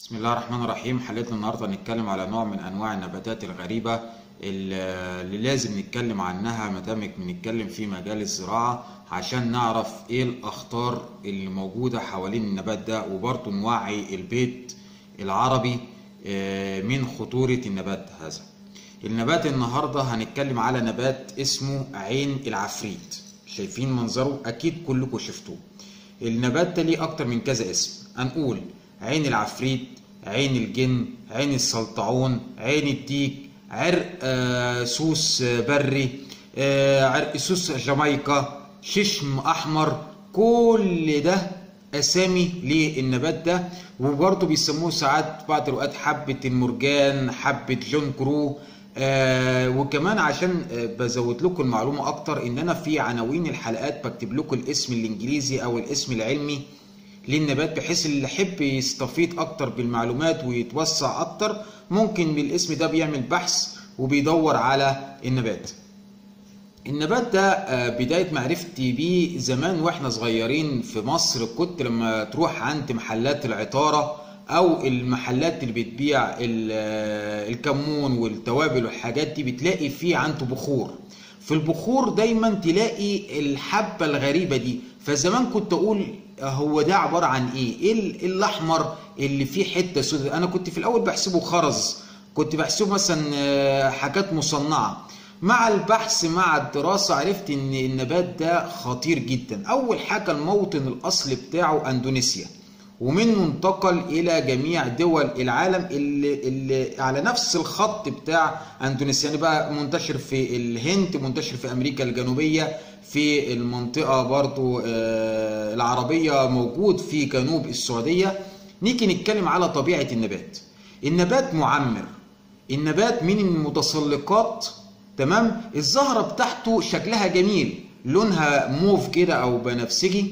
بسم الله الرحمن الرحيم حلقتنا النهارده هنتكلم على نوع من انواع النباتات الغريبه اللي لازم نتكلم عنها ما دام بنتكلم في مجال الزراعه عشان نعرف ايه الاخطار اللي موجوده حوالين النبات ده وبرضه نوعي البيت العربي من خطوره النبات هذا النبات النهارده هنتكلم على نبات اسمه عين العفريت شايفين منظره اكيد كلكم شفتوه النبات ده ليه اكتر من كذا اسم هنقول عين العفريت عين الجن عين السلطعون عين الديك عرق آه سوس بري آه عرق سوس جامايكا ششم احمر كل ده اسامي للنبات ده وبرضه بيسموه ساعات بعض الاوقات حبه المرجان حبه جون كرو آه وكمان عشان آه بزود لكم المعلومه اكتر ان انا في عناوين الحلقات بكتب لكم الاسم الانجليزي او الاسم العلمي للنبات بحيث اللي يحب يستفيد اكتر بالمعلومات ويتوسع اكتر ممكن بالاسم ده بيعمل بحث وبيدور على النبات النبات ده بداية معرفتي بيه زمان واحنا صغيرين في مصر كنت لما تروح عند محلات العطارة او المحلات اللي بتبيع الكمون والتوابل والحاجات دي بتلاقي فيه عنده بخور في البخور دايما تلاقي الحبة الغريبة دي فزمان كنت اقول هو ده عبارة عن ايه ايه الاحمر اللي فيه حتة سوداء انا كنت في الاول بحسبه خرز كنت بحسبه مثلا حاجات مصنعة مع البحث مع الدراسة عرفت ان النبات ده خطير جدا اول حاجة الموطن الاصلي بتاعه اندونيسيا ومنه انتقل الى جميع دول العالم اللي, اللي على نفس الخط بتاع اندونيسيا يعني بقى منتشر في الهند منتشر في امريكا الجنوبيه في المنطقه برضو العربيه موجود في جنوب السعوديه نيجي نتكلم على طبيعه النبات النبات معمر النبات من المتسلقات تمام الزهره بتاعته شكلها جميل لونها موف كده او بنفسجي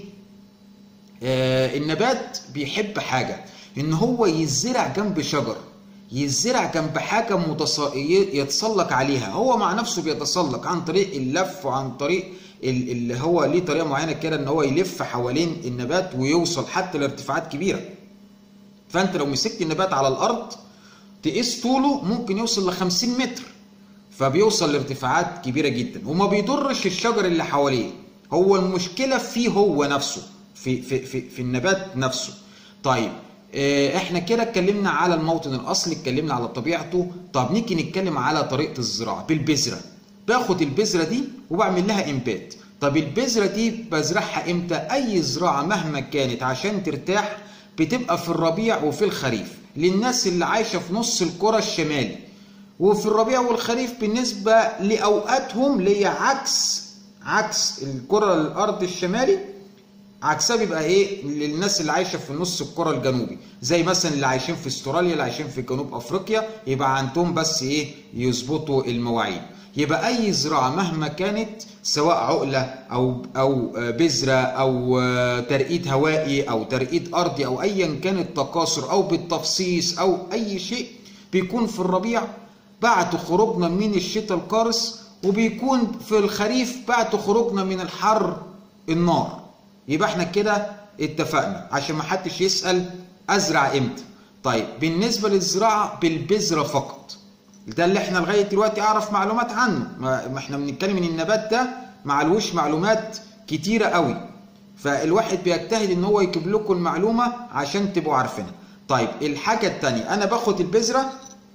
آه النبات بيحب حاجة ان هو يزرع جنب شجر يزرع جنب حاجة متص... يتسلق عليها هو مع نفسه بيتسلق عن طريق اللف وعن طريق اللي هو ليه طريقة معينة كده ان هو يلف حوالين النبات ويوصل حتى لارتفاعات كبيرة فانت لو مسكت النبات على الارض تقيس طوله ممكن يوصل ل 50 متر فبيوصل لارتفاعات كبيرة جدا وما بيضرش الشجر اللي حواليه هو المشكلة فيه هو نفسه في في في, في النبات نفسه طيب احنا كده اتكلمنا على الموطن الاصلي اتكلمنا على طبيعته طب نيجي نتكلم على طريقه الزراعه بالبذره باخد البذره دي وبعمل لها انبات طب البذره دي بزرعها امتى اي زراعه مهما كانت عشان ترتاح بتبقى في الربيع وفي الخريف للناس اللي عايشه في نص الكره الشمالي وفي الربيع والخريف بالنسبه لاوقاتهم اللي هي عكس عكس الكره الارض الشمالي عكسها بيبقى ايه للناس اللي عايشه في نص الكره الجنوبي زي مثلا اللي عايشين في استراليا اللي عايشين في جنوب افريقيا يبقى عندهم بس ايه يظبطوا المواعيد يبقى اي زراعه مهما كانت سواء عقله او او بذره او ترقيد هوائي او ترقيد ارضي او ايا كان التكاثر او بالتفصيص او اي شيء بيكون في الربيع بعد خروجنا من الشتاء القارس وبيكون في الخريف بعد خروجنا من الحر النار يبقى احنا كده اتفقنا عشان ما حدش يسال ازرع امتى طيب بالنسبه للزراعه بالبذره فقط ده اللي احنا لغايه دلوقتي اعرف معلومات عنه ما احنا بنتكلم ان النبات ده معلوش معلومات كتيره قوي فالواحد بيجتهد ان هو يجيب لكم المعلومه عشان تبقوا عارفينها طيب الحاجه الثانيه انا باخد البذره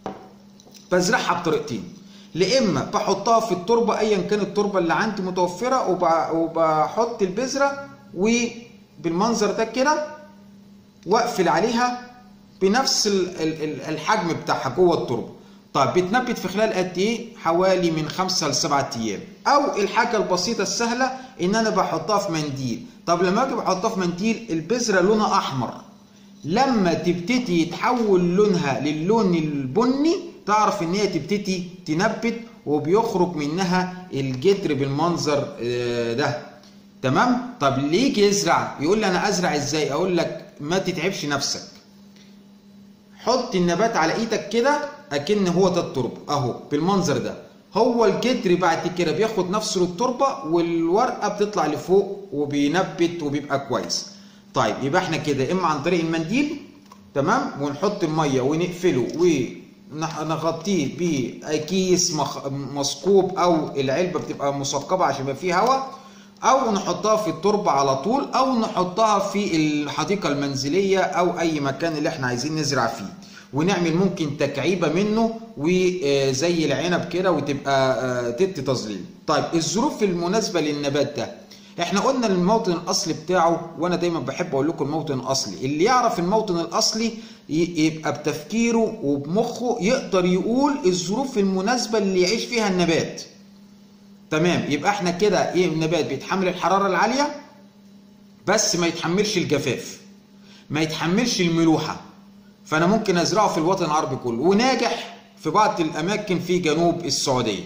بزرعها بطريقتين لا اما بحطها في التربه ايا كانت التربه اللي عندي متوفره وبحط البذره وبالمنظر ده كده واقفل عليها بنفس الحجم بتاعها جوه التربه طيب بتنبت في خلال قد ايه حوالي من خمسة لسبعة ايام او الحاجه البسيطه السهله ان انا بحطها في منديل طب لما اجي بحطها في منديل البذره لونها احمر لما تبتدي يتحول لونها للون البني تعرف ان هي تبتدي تنبت وبيخرج منها الجدر بالمنظر ده تمام طب ليه يجي يزرع يقول لي انا ازرع ازاي اقول لك ما تتعبش نفسك حط النبات على ايدك كده اكن هو ده التربه اهو بالمنظر ده هو الجدر بعد كده بياخد نفسه للتربه والورقه بتطلع لفوق وبينبت وبيبقى كويس طيب يبقى احنا كده اما عن طريق المنديل تمام ونحط الميه ونقفله ونغطيه بكيس مخ... مثقوب او العلبه بتبقى مثقبه عشان يبقى فيه هواء او نحطها في التربه على طول او نحطها في الحديقه المنزليه او اي مكان اللي احنا عايزين نزرع فيه ونعمل ممكن تكعيبه منه وزي العنب كده وتبقى تدي تظليل طيب الظروف المناسبه للنبات ده احنا قلنا الموطن الاصلي بتاعه وانا دايما بحب اقول لكم الموطن الاصلي اللي يعرف الموطن الاصلي يبقى بتفكيره وبمخه يقدر يقول الظروف المناسبه اللي يعيش فيها النبات تمام يبقى احنا كده ايه النبات بيتحمل الحراره العاليه بس ما يتحملش الجفاف ما يتحملش الملوحه فانا ممكن ازرعه في الوطن العربي كله وناجح في بعض الاماكن في جنوب السعوديه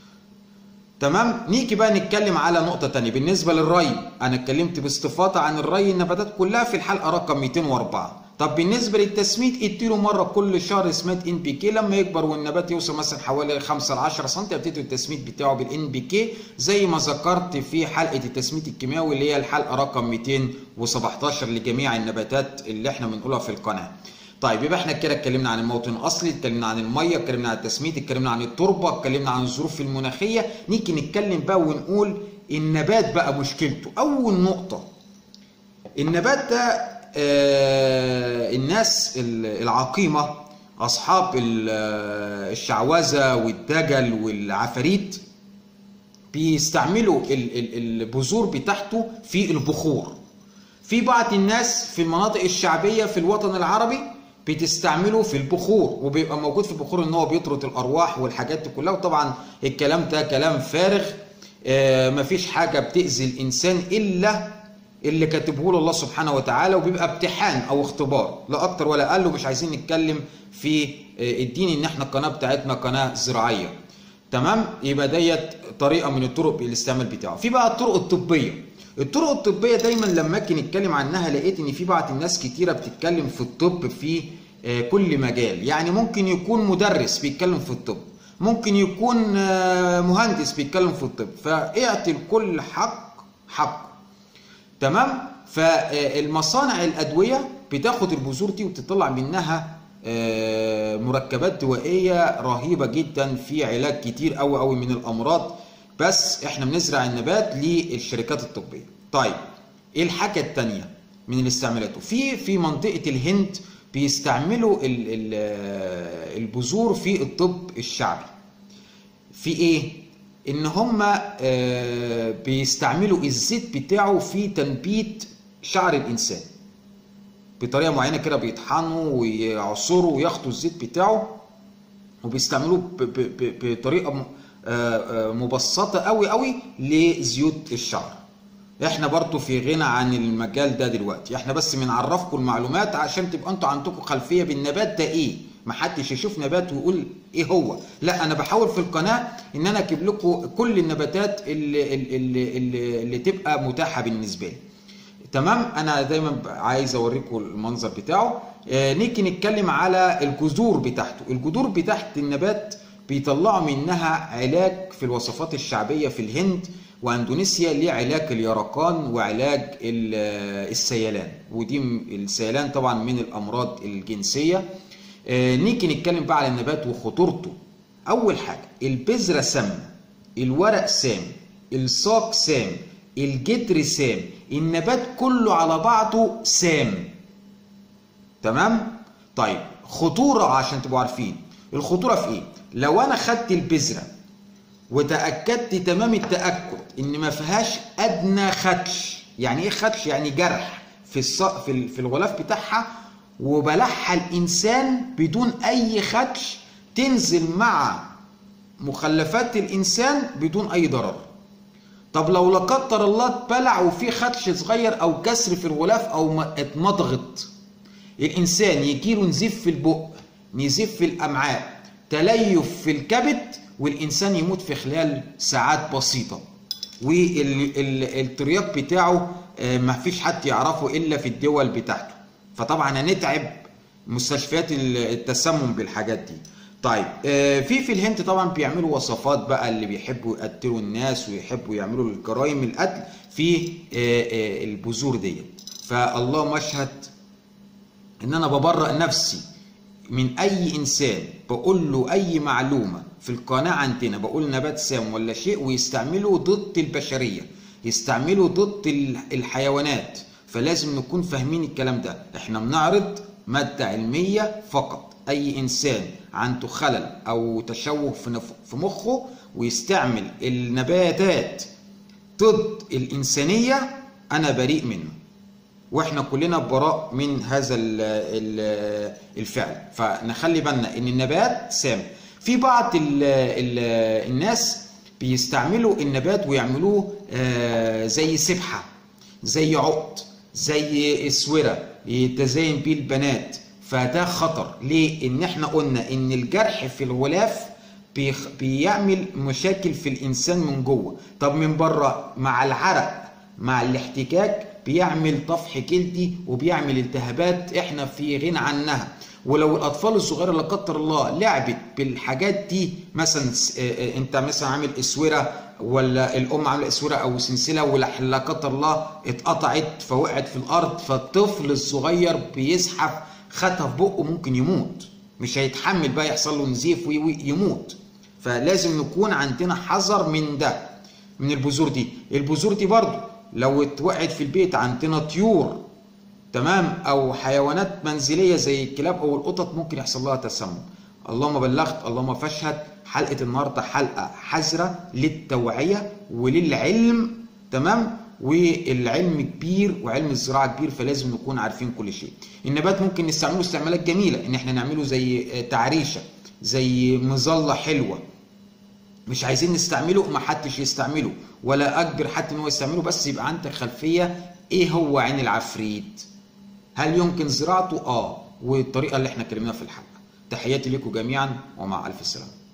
تمام نيجي بقى نتكلم على نقطة تانية بالنسبة للري أنا اتكلمت باستفاضة عن الري النباتات كلها في الحلقة رقم 204 طب بالنسبة للتسميد اديله مرة كل شهر سماد ان بي كي لما يكبر والنبات يوصل مثلا حوالي 5 ل 10 سم ابتدي التسميد بتاعه بالان بي كي زي ما ذكرت في حلقة التسميد الكيماوي اللي هي الحلقة رقم 217 لجميع النباتات اللي احنا بنقولها في القناة. طيب يبقى احنا كده اتكلمنا عن الموطن الاصلي اتكلمنا عن الميه اتكلمنا عن التسميد اتكلمنا عن التربه اتكلمنا عن الظروف المناخيه نيجي نتكلم بقى ونقول النبات بقى مشكلته اول نقطه النبات ده آه الناس العقيمه اصحاب الشعوذه والدجل والعفاريت بيستعملوا البذور بتاعته في البخور في بعض الناس في المناطق الشعبيه في الوطن العربي بتستعمله في البخور وبيبقى موجود في البخور ان هو بيطرد الارواح والحاجات دي كلها وطبعا الكلام ده كلام فارغ آه مفيش حاجه بتاذي الانسان الا اللي كاتبه له الله سبحانه وتعالى وبيبقى امتحان او اختبار لا اكتر ولا اقل ومش عايزين نتكلم في آه الدين ان احنا القناه بتاعتنا قناه زراعيه تمام يبقى ديت طريقه من الطرق الاستعمال بتاعه في بقى الطرق الطبيه الطرق الطبية دايما لما اجي نتكلم عنها لقيت ان في بعض الناس كتيرة بتتكلم في الطب في كل مجال يعني ممكن يكون مدرس بيتكلم في الطب ممكن يكون مهندس بيتكلم في الطب فاعطي الكل حق حق تمام فالمصانع الادوية بتاخد البذور دي وتطلع منها مركبات دوائية رهيبة جدا في علاج كتير قوي قوي من الامراض بس احنا بنزرع النبات للشركات الطبيه. طيب ايه الحاجه الثانيه من الاستعمالاته؟ في في منطقه الهند بيستعملوا ال ال البذور في الطب الشعبي. في ايه؟ ان هم بيستعملوا الزيت بتاعه في تنبيت شعر الانسان. بطريقه معينه كده بيطحنوا ويعصروا وياخدوا الزيت بتاعه وبيستعملوه بطريقه مبسطة قوي قوي لزيوت الشعر احنا برضو في غنى عن المجال ده دلوقتي احنا بس بنعرفكم المعلومات عشان تبقى انتوا عندكم خلفية بالنبات ده ايه محدش يشوف نبات ويقول ايه هو لا انا بحاول في القناة ان انا اجيب لكم كل النباتات اللي, اللي, اللي, اللي تبقى متاحة بالنسبة لي تمام انا دايما عايز اوريكم المنظر بتاعه آه نيجي نتكلم على الجذور بتاعته الجذور بتاعت النبات بيطلعوا منها علاج في الوصفات الشعبية في الهند واندونيسيا لعلاج اليرقان وعلاج السيلان ودي السيلان طبعا من الامراض الجنسية نيجي نتكلم بقى على النبات وخطورته اول حاجة البذرة سم الورق سام الساق سام الجدر سام النبات كله على بعضه سام تمام طيب خطورة عشان تبقوا عارفين الخطورة في ايه لو انا خدت البذره وتاكدت تمام التاكد ان ما فيهاش ادنى خدش يعني ايه خدش يعني جرح في الص... في, في الغلاف بتاعها وبلعها الانسان بدون اي خدش تنزل مع مخلفات الانسان بدون اي ضرر طب لو لا قدر الله اتبلع وفي خدش صغير او كسر في الغلاف او اتمضغط الانسان يجيله نزيف في البق نزيف في الامعاء تليف في الكبد والانسان يموت في خلال ساعات بسيطه والترياق بتاعه ما فيش حد يعرفه الا في الدول بتاعته فطبعا هنتعب مستشفيات التسمم بالحاجات دي طيب في في الهند طبعا بيعملوا وصفات بقى اللي بيحبوا يقتلوا الناس ويحبوا يعملوا الجرائم القتل في البذور دي فالله مشهد ان انا ببرأ نفسي من اي انسان بقول له اي معلومه في القناه عندنا بقول نبات سام ولا شيء ويستعمله ضد البشريه يستعمله ضد الحيوانات فلازم نكون فاهمين الكلام ده احنا بنعرض ماده علميه فقط اي انسان عنده خلل او تشوه في مخه ويستعمل النباتات ضد الانسانيه انا بريء منه واحنا كلنا براء من هذا الفعل فنخلي بالنا ان النبات سام في بعض ال ال الناس بيستعملوا النبات ويعملوه زي سبحه زي عقد زي اسوره يتزين بيه البنات فده خطر ليه ان احنا قلنا ان الجرح في الغلاف بيعمل مشاكل في الانسان من جوه طب من بره مع العرق مع الاحتكاك بيعمل طفح جلدي وبيعمل التهابات احنا في غنى عنها ولو الاطفال الصغيره لا قدر الله لعبت بالحاجات دي مثلا انت مثلا عامل اسوره ولا الام عامله اسوره او سلسله ولا قدر الله اتقطعت فوقعت في الارض فالطفل الصغير بيزحف خدها في بقه ممكن يموت مش هيتحمل بقى يحصل له نزيف ويموت فلازم نكون عندنا حذر من ده من البذور دي البذور دي برضو لو اتوقعت في البيت عندنا طيور تمام او حيوانات منزليه زي الكلاب او القطط ممكن يحصل لها تسمم اللهم بلغت اللهم فاشهد حلقه النهارده حلقه حذره للتوعيه وللعلم تمام والعلم كبير وعلم الزراعه كبير فلازم نكون عارفين كل شيء النبات ممكن نستعمله استعمالات جميله ان احنا نعمله زي تعريشه زي مظله حلوه مش عايزين نستعمله ما حدش يستعمله ولا اجبر حد ان هو يستعمله بس يبقى عندك خلفيه ايه هو عين العفريت هل يمكن زراعته اه والطريقه اللي احنا اتكلمناها في الحلقه تحياتي لكم جميعا ومع الف سلامه